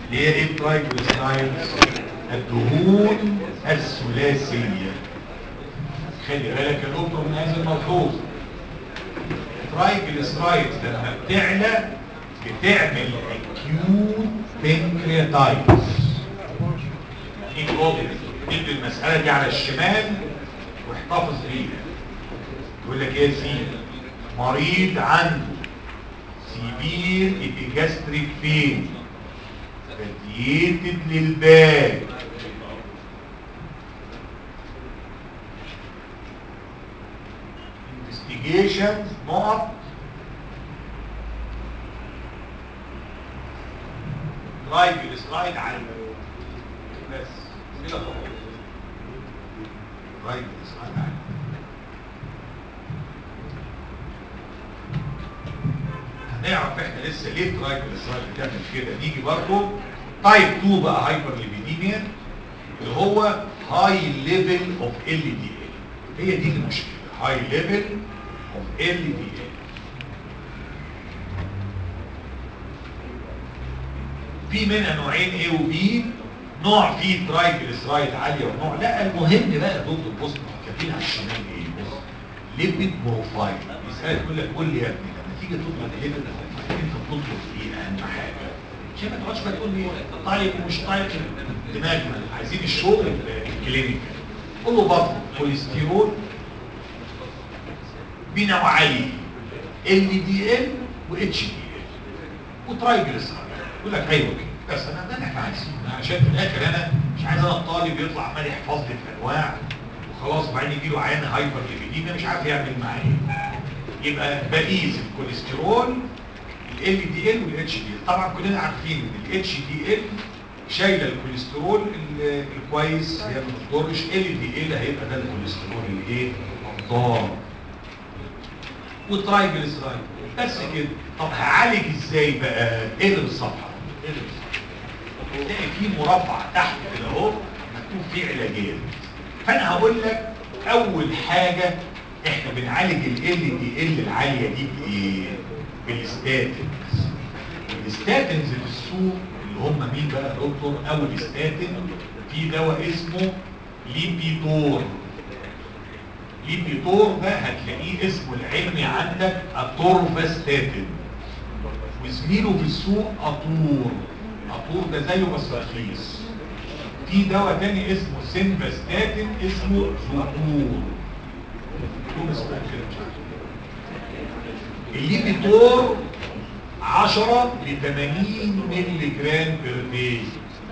اللي هي ايه ترايجليسرايدز الدهون الثلاثيه خلي بالك يا دكتور من هذا الملحوظ الترايجليسرايدز لما بتعلى بتعمل اكيوت بنكرياتايتس ندي المسألة دي على الشمال واحتفظ بيها يقول لك ايه يا سيدي مريض عنده سيفير ابيجاستريك فين راديتد للباك investigations نقط رايج السلايد على بس كده خلاص رايج السلايد على هنعرف احنا لسه ليه ترايج السلايد بتعمل كده نيجي برضه تايب 2 بقى هايبر ليبيديميا اللي هو هاي ليفل اوف ال دي ال هي دي المشكله هاي ليفل اوف ال دي ال في منها نوعين A و B نوع فيه ترايجليسرايد عاليه ونوع لا المهم بقى يا دكتور بص كاتبين على الشمال ايه بص ليبيد بروفايل يسالك يقول لك قول لي يا ابني لما تيجي تطلب ليبيد بروفايل انت بتطلب ايه اهم حاجه عشان ما تقعدش بقى تقول لي طيب ومش طيب دماغنا عايزين الشغل الكلينيكال قول له بطل كوليسترول بنوعين ال دي ال و اتش دي ال وترايجليسرايد يقول لك ايوه كده بس انا ده اللي احنا عايزينه عشان في الاخر انا مش عايز انا الطالب يطلع عمال يحفظ لي في انواع وخلاص وبعدين يجي له عيان هايبر ليبيديميا مش عارف يعمل معاه ايه يبقى بقيس الكوليسترول ال دي ال والاتش دي ال طبعا كلنا عارفين ان الاتش دي ال شايله الكوليسترول ال- الكويس هي ما بتضرش ال دي ال هيبقى ده الكوليسترول الايه الضار والترايجليسرايد بس كده طب هعالج ازاي بقى اقلب الصفحه اقلب الصفحه تلاقي في مربع تحت كده اهو مكتوب فيه علاجات فانا هقول لك اول حاجه احنا بنعالج ال دي ال العاليه دي بايه بالستاتنز الستاتنز في السوق اللي هم مين بقى يا دكتور اول ستاتن في دواء اسمه ليبيدور ليبيدور ده هتلاقيه اسمه العلمي عندك اتورفاستاتين وزميله في السوق اطور اطور ده زيه بس رخيص في دواء تاني اسمه سينفاستاتين اسمه زوتور دول اسمه كده مش عارف الليبيدور 10 ل 80 مللي جرام بير داي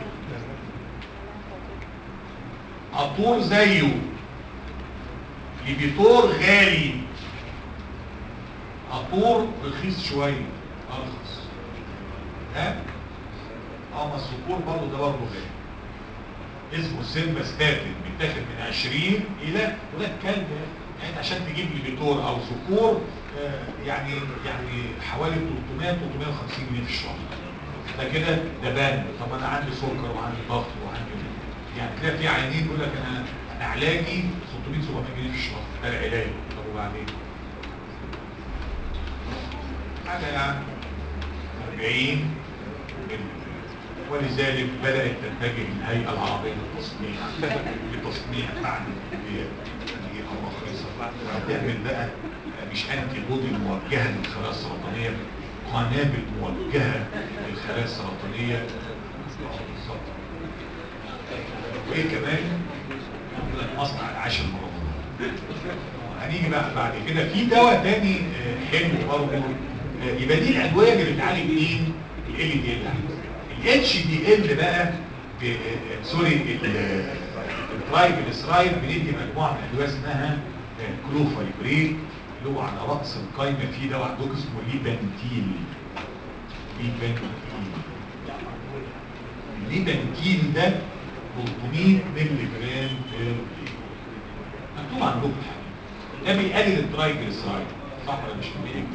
اطور زيه ليبيتور غالي اطور رخيص شويه ارخص ها اه ما السكور برضه ده برضه غالي اسمه سيمباستاتين بيتاخد من 20 الى وده الكلب يعني عشان تجيب ليبيتور او سكور آه يعني يعني حوالي 300 350 جنيه في الشهر ده كده ده بان طب انا عندي سكر وعندي ضغط وعندي يعني تلاقي في عيانين يقول لك انا انا علاجي 600 700 جنيه في الشهر ده العلاج طب وبعدين حاجه يعني 40 ولذلك بدات تتجه الهيئه العربيه للتصنيع لتصنيع معدن اللي هو رخيصه وهتعمل بقى مش انتي بودي موجهه للخلايا السرطانيه قنابل موجهه للخلايا السرطانيه بالظبط وايه كمان المصنع العاشر مرة هنيجي بقى بعد كده في دواء تاني آه، حلو برضه آه، يبقى دي الادويه اللي بتعالج مين؟ ال دي ال الاتش دي ال بقى ب- آه، سوري الترايجليسرايد بندي مجموعه من الادويه اسمها آه، كلوفايبريت اللي هو على راس القايمه في دواء عندكم اسمه ليبانتيل ليبانتيل الليبانتيل ده 300 مللي جرام بير دي مكتوب عندكم ده بيقلل الترايجليسرايد صح ولا مش بيقلل؟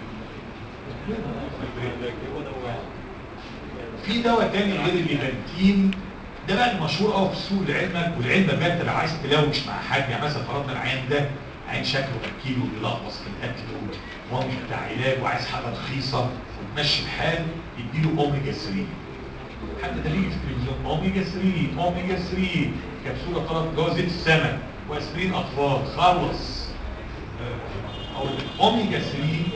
في دواء تاني غير الليبانتين ده بقى المشهور قوي في السوق لعلمك ولعلمك بقى انت لو عايز تلوش مع حد يعني مثلا فرضنا العين ده عين شكله اكيل وبيلخبص في الاكل وهو مش بتاع علاج وعايز حاجه رخيصه وتمشي الحال يديله اوميجا 3 حتى ده ليه في التلفزيون اوميجا 3 اوميجا 3 كبسوله طلب اللي هو زيت السمك واسبرين اطفال خلص آه، او اوميجا 3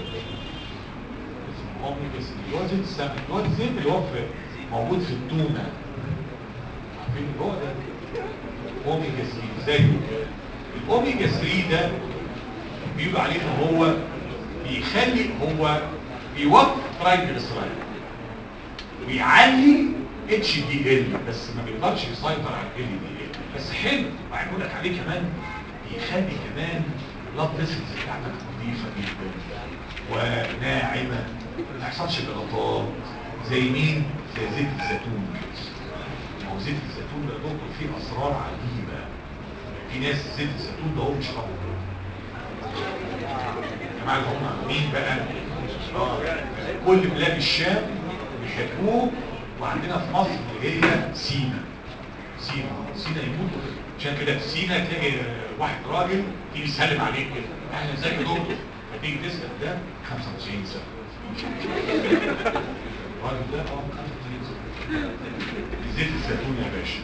اسمه اوميجا 3 اللي هو زيت السمك اللي هو الزيت اللي هو في موجود في التونه عارفين هو ده اوميجا 3 زيه الاوميجا 3 ده بيقولوا عليه ان هو بيخلي هو بيوقف ترايجليسرايد ويعلي اتش دي ال بس ما بيقدرش يسيطر على ال دي ال بس حلو وبعدين بقول لك عليه كمان بيخلي كمان البلاد فيسلز بتاعتك نظيفه جدا وناعمه ما يحصلش جلطات زي مين؟ زي زيت الزيتون ما هو زيت الزيتون ده يا دكتور فيه اسرار عجيبه في ناس زيت الزيتون ده هو مش طبعا جماعه اللي هم مين بقى؟ اه كل بلاد الشام بيحبوه وعندنا في مصر اللي هي سينا سينا سينا يموتوا عشان كده في سينا تلاقي واحد راجل تيجي يسلم عليك كده اهلا ازيك يا دكتور هتيجي تسال ده 95 سنه الراجل ده اه 95 سنه زيت الزيتون يا باشا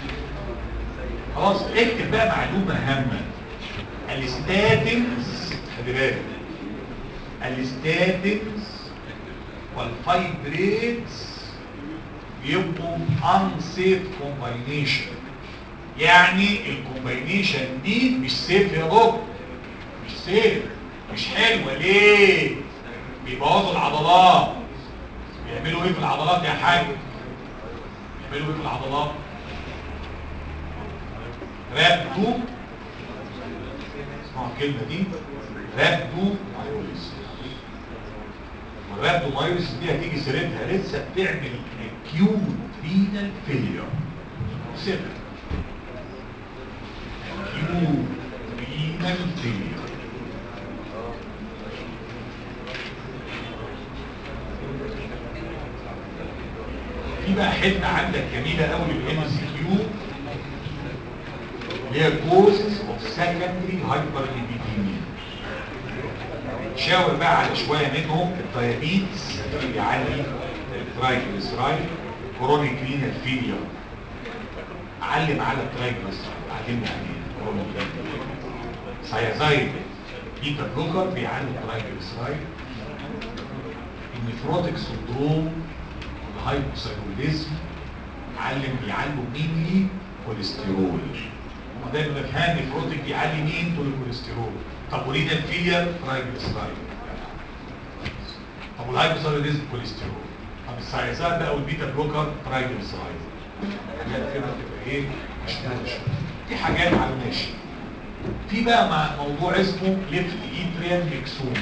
خلاص اكتب بقى معلومه هامه الستاتنز خلي بالك الستاتنز والفايبريتس يبقوا unsafe combination يعني الكومباينيشن دي مش سيف يا دكتور مش سيف مش حلوه ليه بيبوظوا العضلات بيعملوا ايه في العضلات يا حاج بيعملوا ايه في العضلات رابدو اسمعوا الكلمه دي رابدو مايوليس والرابدو مايوليس دي هتيجي سيرتها لسه بتعمل اكيوت رينال فيلير سيبها اكيوت رينال فيلير في بقى حته عندك جميله قوي للام سي كيو اللي هي كوزز اوف سكندري هايبر ليبيديميا شاور بقى على شويه منهم الدايابيتس اللي بيعلي الترايجليسرايد كرونيك رينال فيلير علم على الترايجليسرايد علمنا عليه كرونيك سايازايد بيتا بلوكر بيعلي الترايجليسرايد النفروتيك سندروم الهايبوثايروديزم علم بيعلوا مين كوليسترول هما دايما فاهم النفروتيك بيعلي مين طول الكوليسترول طب ورينال فيلير ترايجليسرايد طب والهايبوثايروديزم كوليسترول طب السايزات بقى والبيتا بلوكر ترايجليسرايد حاجات كده بتبقى ايه مش ناشفه دي حاجات على الماشي في بقى مع موضوع اسمه ليفت ايتريال ميكسوما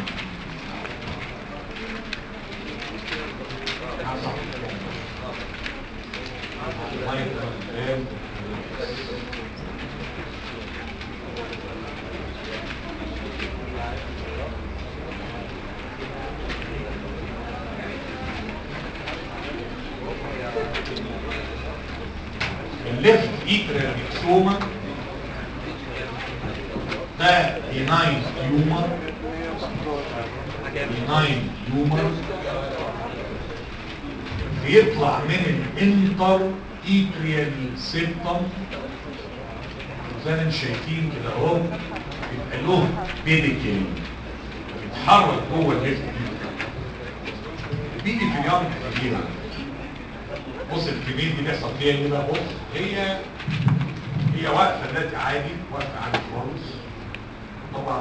الليفت ايتريال ميكسوما ده بيناين تيومر بيناين تيومر بيطلع من الانتر ايتريال سيبتم زي ما انتم شايفين كده اهو بيبقى له بيديكل بيتحرك جوه الليفت بيجي في اليوم كبيره بص الكبير دي بيحصل فيها ايه بقى بص هي هي واقفه دلوقتي عادي واقفه عادي خالص طبعا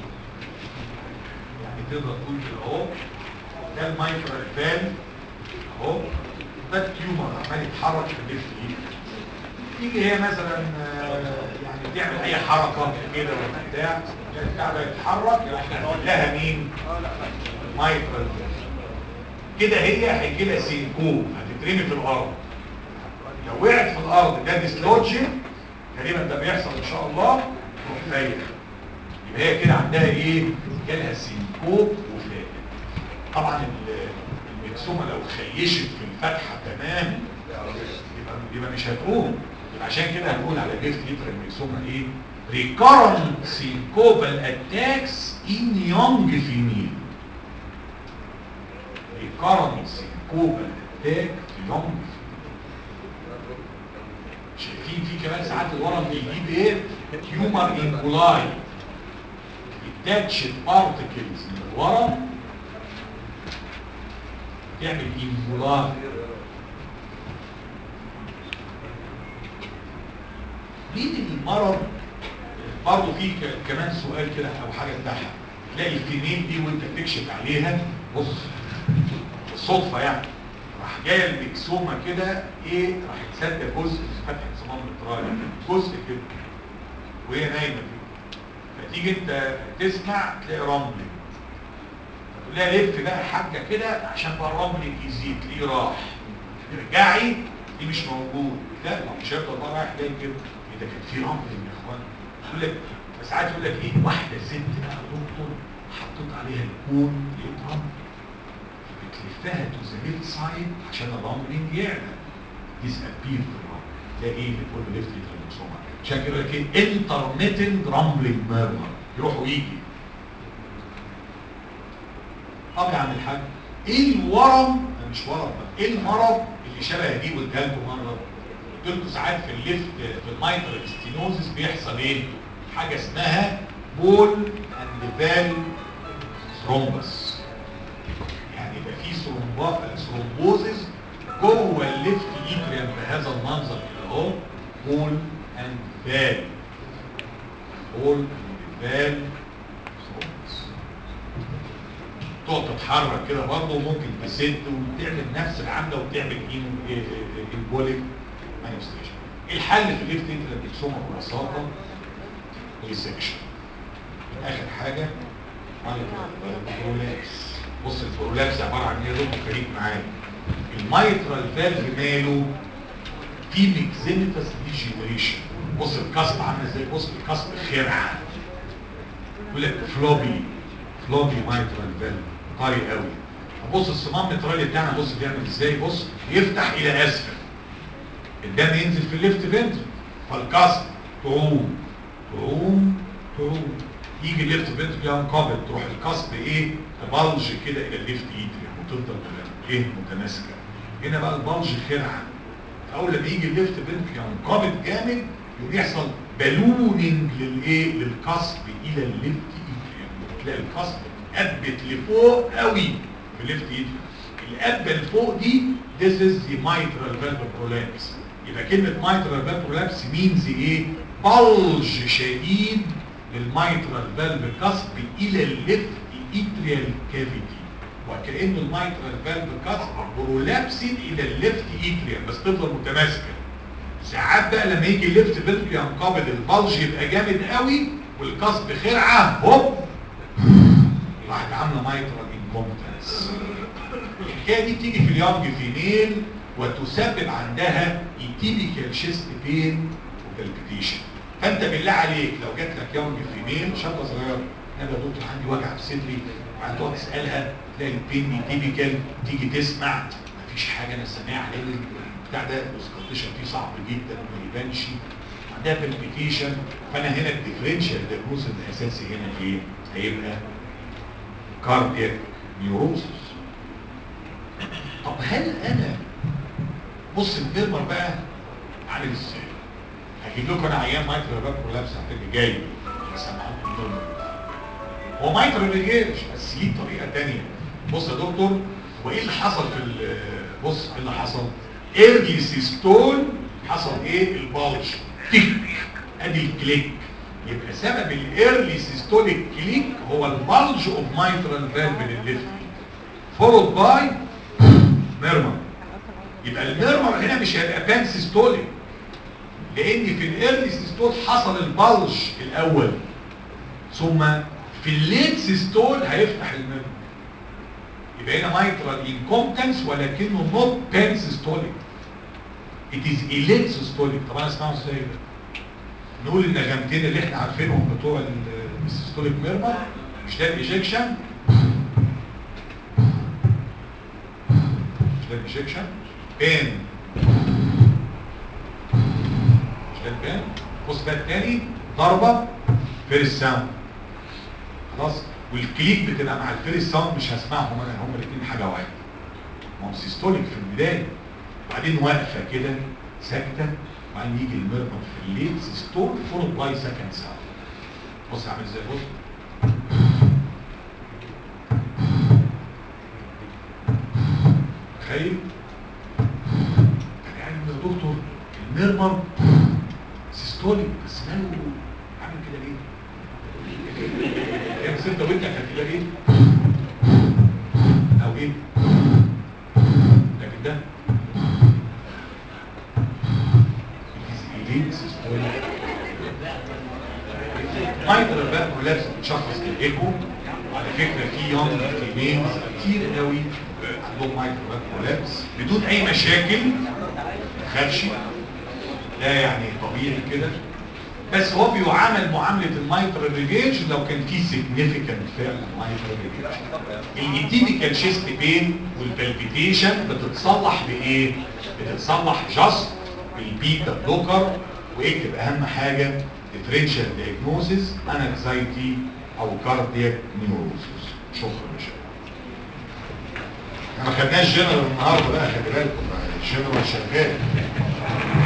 يعني تقدر تقول كده اهو ده المايكرو الفال اهو ده التيومر عمال يتحرك في الليفت ايد تيجي هي مثلا آه، يعني تعمل اي حركه كده ولا بتاع تلاقي البتاع ده يتحرك يروح نقول لها مين؟ مايكرو الفال كده هي هيجي لها سينكوب هتترمي في الارض لو وقعت في الارض ده ديسلوجين غالبا ده بيحصل ان شاء الله تروح فايقه يبقى هي كده عندها ايه؟ جالها سينكوب وفايقه طبعا ال- المكسومه لو خيشت في الفتحه تمام يبقى يبقى مش هتقوم يبقى عشان كده هنقول على ليفت ليتر المكسومه ايه؟ recurrent syncopal attacks in young female recurrent syncopal attack في young female شايفين في كمان ساعات الورم بيجيب ايه هيومر انكولاي التاتش بارتكلز من الورم تعمل انكولاي مين المرض برضه في ك- كمان سؤال كده او حاجه تضحك تلاقي الفيميل دي وانت بتكشف عليها بص بالصدفه يعني راح جايه المكسومه كده ايه راح تصدق جزء في فتحه صمام التراي جزء كده وهي نايمه كده فتيجي انت تسمع تلاقي رمل تقول لها لف بقى يا حاجه كده عشان بقى الرمل يزيد تلاقيه راح ترجعي دي مش موجود لا ما هو مش هيفضل بقى رايح جاي كده ايه ده كان في رمل يا اخوان يقول لك ساعات يقول لك ايه واحده ست بقى يا دكتور حطيت عليها الكون لقيت رمل بتلفها تو ذا ليفت سايد عشان الرمل يعلى ديسابير في الرمل ده ايه اللي بيقول ليفت ترانسفورمر عشان كده يقول لك ايه انترميتنت رامبلينج ميرمر يروح ويجي طب يا عم الحاج ايه الورم أنا مش ورم بقى ايه المرض اللي شبه دي واديها لكم مره قلت لكم ساعات في الليفت في المايترال ستينوزس بيحصل ايه حاجه اسمها بول اند فال ثرومبس يعني يبقى في ثرومبا ثرومبوزز جوه الليفت ايتريم بهذا المنظر كده اهو بول اند فال بول اند فال ثرومبس تقعد تتحرك كده برضه وممكن تسد وتعمل نفس العمله وتعمل امبوليك مانيفستيشن الحل في الليفت انترا ببساطه ريسكشن اخر حاجه البرولابس بص البرولابس عباره عن ايه يا دكتور خليك معايا المايترال فالف ماله في ميكزيمتاس ديجنريشن بص الكاسب عامل ازاي بص الكاسب خرعه يقول لك فلوبي فلوبي مايترال فالف طري قوي بص الصمام المترالي بتاعنا بص بيعمل ازاي بص يفتح الى اسفل الدم ينزل في الليفت فنتر فالكاسب تعوم تعوم تعوم يجي الليفت فنتر ينقبض تروح الكاسب ايه تبلج كده الى الليفت ايتريم وتفضل ايه متماسكه هنا بقى البلج خرعه اول لما يجي الليفت فنتر ينقبض جامد يقوم يحصل بالوننج للايه للكاسب الى الليفت ايتريم تلاقي الكاسب قبت لفوق قوي في الليفت ايتريم القبه اللي فوق دي this is the mitral valve prolapse يبقى كلمة mitral valve prolapse means ايه؟ بلج شديد للميترال فالف كسب الى الليفت ايتريال كافيتي وكأن الميترال فالف كسب برولابسين الى الليفت ايتريال بس تفضل متماسكة ساعات بقى لما يجي الليفت فالف ينقبض البلج يبقى جامد قوي والكسب خرعة هوب راحت عاملة ميترال انكومبتنس الحكايه دي بتيجي في اليونج فيميل وتسبب عندها ايتيبيكال شيست بين وبالبيتيشن فانت بالله عليك لو جات لك يونج فيميل شابه صغيره انا يا دكتور عندي وجع في صدري وبعدين تقعد تسالها تلاقي البين ايتيبيكال تيجي تسمع مفيش حاجه انا سامعها لان البتاع ده الاسكالتيشن فيه صعب جدا وما يبانش عندها بالبيتيشن فانا هنا الديفرنشال دياجنوز الاساسي هنا ايه؟ هيبقى كاردياك نيوروسس طب هل انا بص الميرمر بقى عامل ازاي هجيب لكم انا عيان مايترال باب كولابس اللي جاي هسمعكم النوم هو مايترال ريجيرش بس ليه طريقه ثانيه بص يا دكتور هو ايه اللي حصل في ال- بص ايه اللي حصل ايرلي سيستول حصل ايه البالج تك ادي الكليك يبقى سبب الايرلي سيستوليك كليك هو البالج اوف مايترال فالف للليفت فولود باي ميرمر يبقى الميرمر هنا مش هيبقى بان سيستوليك لان في الايرلي سيستول حصل البلج الاول ثم في الليت سيستول هيفتح الميرمر يبقى هنا مايترال انكومبتنس ولكنه نوت بان سيستوليك it is a late systolic طب انا اسمعه ازاي ده نقول النغمتين اللي احنا عارفينهم بتوع السيستوليك ميرمر مش ده الايجكشن مش ده الايجكشن بان مش ده البان بص بقى التاني ضربه فيرست ساوند خلاص والكليك بتبقى مع الفيرست ساوند مش هسمعهم انا هما الاثنين حاجه واحده ما هو سيستوليك في البدايه وبعدين واقفه كده ساكته وبعدين يجي الميرمر في الليل ستور فولد باي سكند ساوند بص عامل ازاي بص تخيل يعني يا دكتور الميرمر سيستولي بس ماله عامل كده ليه؟ هي بس انت وانت هتبقى ايه؟ او ايه؟ لكن ده الإيلين سيستولي مايترال بقى كولابس بتشخص بالايكو على فكره في يونج فيميلز كتير قوي عندهم مايترال بقى كولابس بدون اي مشاكل ما تخافش ده يعني طبيعي كده بس هو بيعامل معامله المايترال ريجيج لو كان في سيجنيفيكانت فعلا مايترال ريجيج الايتيبيكال شيست بين والبلبيتيشن بتتصلح بايه؟ بتتصلح جاست بالبيتا بلوكر واكتب اهم حاجه ديفرنشال دايجنوزيس انكزايتي او كاردياك نيوروسيس شكرا يا شباب احنا ما خدناش جنرال النهارده بقى خلي بالكم الجنرال شغال